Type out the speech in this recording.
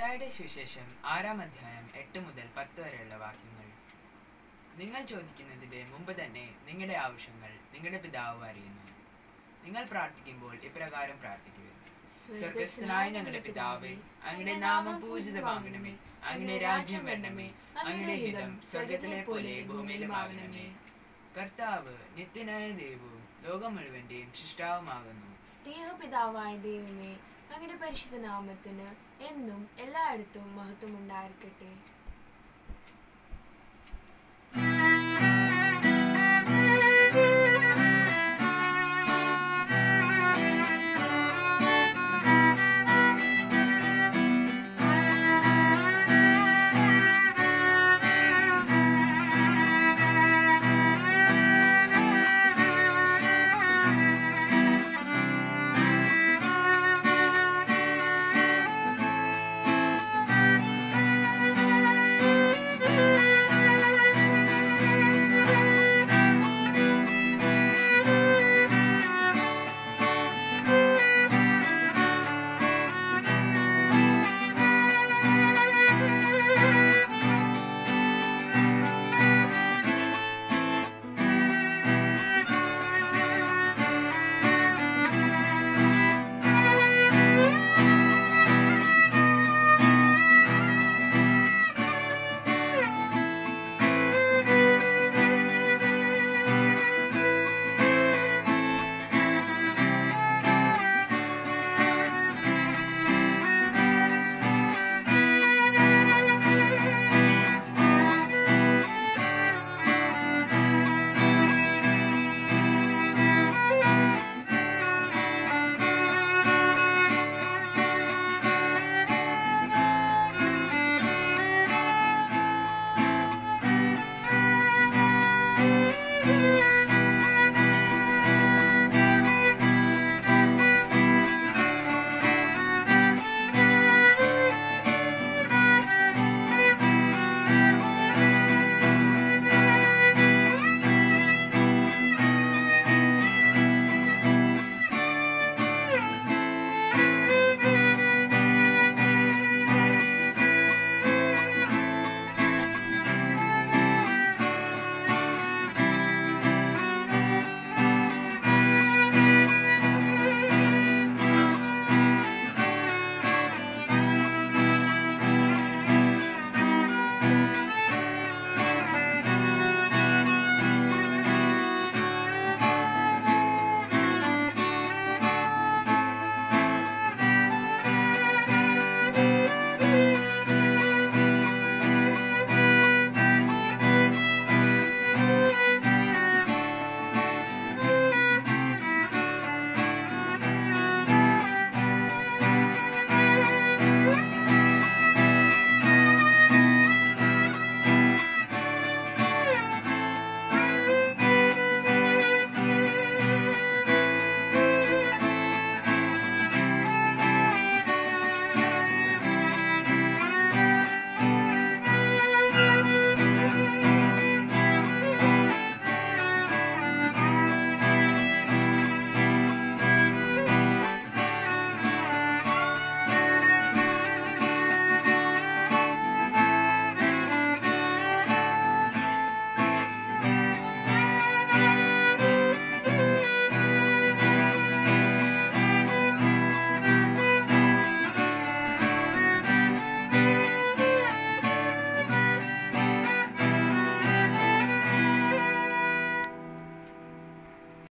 മത്തായുടെ സുവിശേഷം ആറാം അധ്യായം എട്ട് മുതൽ പത്ത് വരെയുള്ള വാക്യങ്ങൾ നിങ്ങൾ ചോദിക്കുന്നതിന്റെ മുമ്പ് തന്നെ നിങ്ങളുടെ ആവശ്യങ്ങൾ നിങ്ങളുടെ പിതാവ് അറിയുന്നു നിങ്ങൾ പ്രാർത്ഥിക്കുമ്പോൾ ഇപ്രകാരം പ്രാർത്ഥിക്കുക സ്വർഗസ്ഥനായ ഞങ്ങളുടെ പിതാവേ അങ്ങയുടെ നാമം പൂജിതമാകണമേ അങ്ങയുടെ രാജ്യം വരണമേ അങ്ങയുടെ ഹിതം സ്വർഗത്തിലെ പോലെ ഭൂമിയിലുമാകണമേ കർത്താവ് നിത്യനായ ദൈവവും ലോകം മുഴുവന്റെയും സൃഷ്ടാവുമാകുന്നു സ്നേഹപിതാവായ ദൈവമേ അങ്ങയുടെ പരിശുദ്ധ നാമത്തിന് എന്നും എല്ലായിടത്തും മഹത്വം ഉണ്ടായിരിക്കട്ടെ